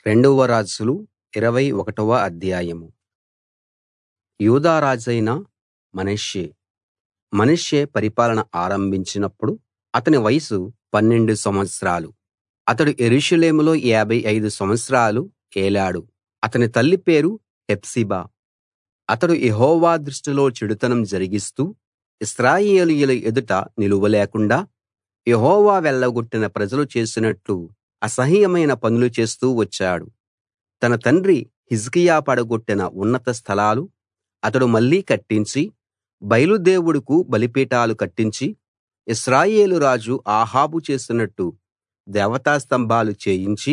రెండవ రాజులు ఇరవై ఒకటవ అధ్యాయం యూదా రాజైన మనష్షే మనష్షే పరిపాలన ఆరంభించినప్పుడు అతని వయసు పన్నెండు సంవత్సరాలు అతడు యెరూషలేములో యాభై ఐదు సంవత్సరాలు ఏలాడు అతని తల్లి పేరు హెప్సిబా అతడు యెహోవా దృష్టిలో చెడుతనం జరిగిస్తూ ఇశ్రాయేలీయుల ఎదుట నిలువలేకుండా యెహోవా వెళ్ళగొట్టిన ప్రజలు చేసినట్లు అసహ్యమైన పనులు చేస్తూ వచ్చాడు తన తండ్రి హిజ్కియా పడగొట్టిన ఉన్నత స్థలాలు అతడు మళ్ళీ కట్టించి బయలు దేవుడుకు బలిపీఠాలు కట్టించి ఇశ్రాయేలు రాజు ఆహాబు చేసినట్టు దేవతా స్తంభాలు చేయించి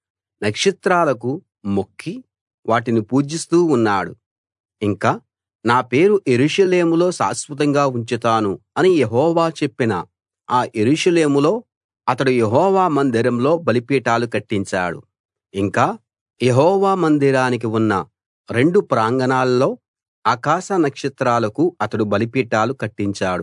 నక్షత్రాలకు మొక్కి వాటిని పూజిస్తూ ఉన్నాడు ఇంకా నా పేరు యెరూషలేములో శాశ్వతంగా ఉంచుతాను అని యెహోవా చెప్పిన ఆ యెరూషలేములో అతడు యెహోవా మందిరంలో బలిపీఠాలు కట్టించాడు ఇంకా యెహోవా మందిరానికి ఉన్న రెండు ప్రాంగణాల్లో ఆకాశ నక్షత్రాలకు అతడు బలిపీఠాలు కట్టించాడు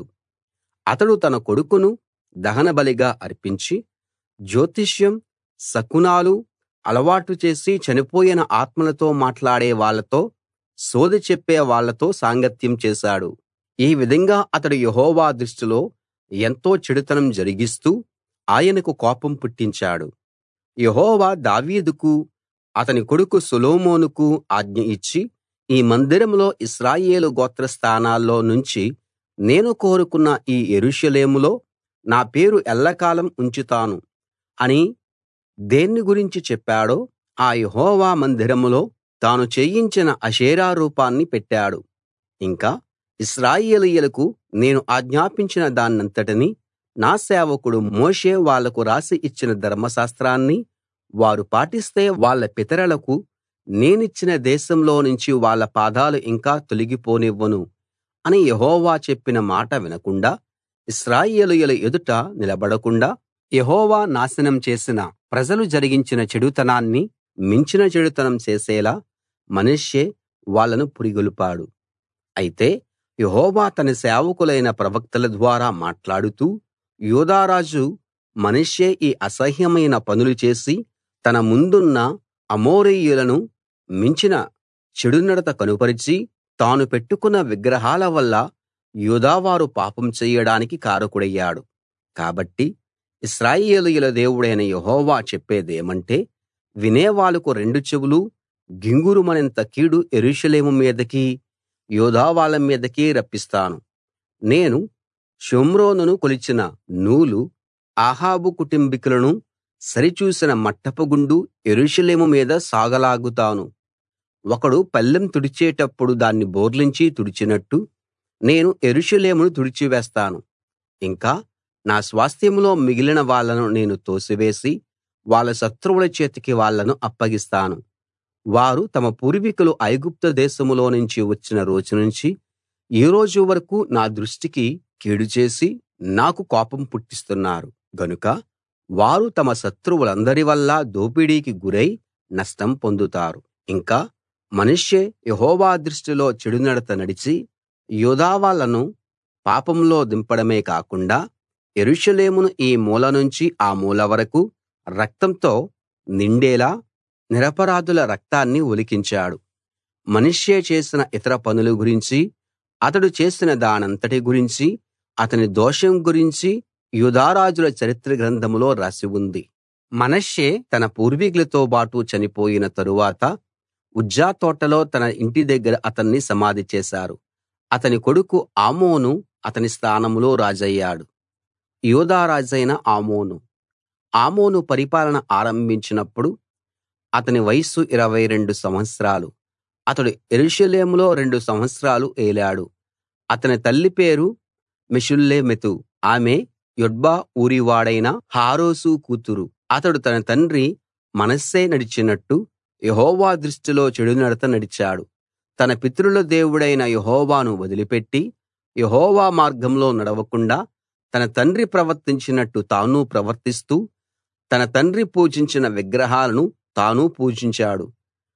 అతడు తన కొడుకును దహనబలిగా అర్పించి జ్యోతిష్యం శకునాలు అలవాటు చేసి చనిపోయిన ఆత్మలతో మాట్లాడే వాళ్ళతో సోదె చెప్పే వాళ్ళతో సాంగత్యం చేశాడు ఈ విధంగా అతడు యెహోవా దృష్టిలో ఎంతో చెడుతనం జరిగిస్తూ ఆయనకు కోపం పుట్టించాడు యెహోవా దావీదుకు అతని కొడుకు సొలొమోనుకు ఆజ్ఞ ఇచ్చి ఈ మందిరంలో ఇశ్రాయేలు గోత్ర స్థానాల్లో నుంచి నేను కోరుకున్న ఈ యెరూషలేములో నా పేరు ఎల్లకాలం ఉంచుతాను అని దేన్ని గురించి చెప్పాడో ఆ యెహోవా మందిరంలో తాను చేయించిన అషేరా రూపాన్ని పెట్టాడు ఇంకా ఇశ్రాయేలీయులకు నేను ఆజ్ఞాపించిన దానంతటినీ నా సేవకుడు మోషే వాళ్లకు రాసి ఇచ్చిన ధర్మశాస్త్రాన్ని వారు పాటిస్తే వాళ్ళ పితరులకు నేనిచ్చిన దేశంలో నుంచి వాళ్ళ పాదాలు ఇంకా తొలగిపోనివ్వను అని యెహోవా చెప్పిన మాట వినకుండా ఇశ్రాయేలీయుల ఎదుట నిలబడకుండా యెహోవా నాశనం చేసిన ప్రజలు జరిగించిన చెడుతనాన్ని మించిన చెడుతనం చేసేలా మనష్షే వాళ్ళను పురిగొల్పాడు అయితే యెహోవా తన సేవకులైన ప్రవక్తల ద్వారా మాట్లాడుతూ యూదారాజు మనష్షే ఈ అసహ్యమైన పనులు చేసి తన ముందున్న అమోరీయులను మించిన చెడునడత కనుపరిచి తాను పెట్టుకున్న విగ్రహాల వల్ల యూదావారు పాపం చెయ్యడానికి కారకుడయ్యాడు కాబట్టి ఇశ్రాయేలీయుల దేవుడైన యెహోవా చెప్పేదేమంటే వినేవాళ్ళకు రెండు చెవులు గింగురుమనేంత కీడు యెరూషలేము మీదకీ యూదా వాళ్ళ మీదకీ రప్పిస్తాను నేను షోమ్రోనును కొలిచిన నూలు అహాబు కుటుంబికులను సరిచూసిన మట్టపు గుండు యెరూషలేము మీద సాగలాగుతాను ఒకడు పళ్ళెం తుడిచేటప్పుడు దాన్ని బోర్లించి తుడిచినట్టు నేను యెరూషలేమును తుడిచివేస్తాను ఇంకా నా స్వాస్థ్యంలో మిగిలిన వాళ్ళను నేను తోసివేసి వాళ్ళ శత్రువుల చేతికి వాళ్ళను అప్పగిస్తాను వారు తమ పూర్వీకులు ఐగుప్తు దేశంలో నుంచి వచ్చిన రోజు నుంచి ఈ రోజు వరకు నా దృష్టికి కీడు చేసి నాకు కోపం పుట్టిస్తున్నారు గనుక వారు తమ శత్రువులందరి వల్ల దోపిడీకి గురై నష్టం పొందుతారు ఇంకా మనష్షే యెహోవా దృష్టిలో చెడునడత నడిచి యూదా వాళ్ళను పాపంలో దింపడమే కాకుండా యెరూషలేమును ఈ మూల నుంచి ఆ మూల వరకు రక్తంతో నిండేలా నిరపరాధుల రక్తాన్ని ఒలికించాడు మనష్షే చేసిన ఇతర పనుల గురించి అతడు చేసిన దానంతటి గురించి అతని దోషం గురించి యూదారాజుల చరిత్ర గ్రంథంలో రాసి ఉంది మనష్షే తన పూర్వీకులతో బాటు చనిపోయిన తరువాత ఉజ్జా తోటలో తన ఇంటి దగ్గర అతన్ని సమాధి చేశారు అతని కొడుకు ఆమోను అతని స్థానంలో రాజయ్యాడు యూదా రాజైన ఆమోను ఆమోను పరిపాలన ఆరంభించినప్పుడు అతని వయస్సు 22 సంవత్సరాలు అతడు యెరూషలేములో రెండు సంవత్సరాలు ఏలాడు అతని తల్లి పేరు మెషుల్లెమెతు ఆమె యొట్బా ఊరివాడైన హారూసు కూతురు అతడు తన తండ్రి మనష్షే నడిచినట్టు యెహోవా దృష్టిలో చెడునడత నడిచాడు తన పితరుల దేవుడైన యెహోవాను వదిలిపెట్టి యెహోవా మార్గంలో నడవకుండా తన తండ్రి ప్రవర్తించినట్టు తానూ ప్రవర్తిస్తూ తన తండ్రి పూజించిన విగ్రహాలను తానూ పూజించాడు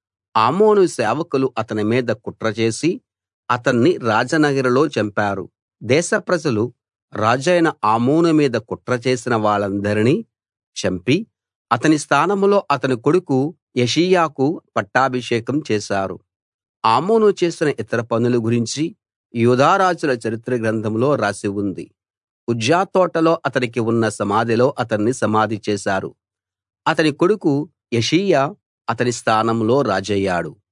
ఆమోను సేవకులు అతని మీద కుట్ర చేసి అతన్ని రాజనగరులో చంపారు దేశ ప్రజలు రాజైన ఆమోను మీద కుట్ర చేసిన వాళ్ళందరినీ చంపి అతని స్థానంలో అతని కొడుకు యోషీయాకు పట్టాభిషేకం చేశారు ఆమోను చేసిన ఇతర పనుల గురించి యూదా రాజుల చరిత్ర గ్రంథంలో రాసి ఉంది ఉజ్జా తోటలో అతనికి ఉన్న సమాధిలో అతన్ని సమాధి చేశారు అతని కొడుకు యోషీయా అతని స్థానంలో రాజయ్యాడు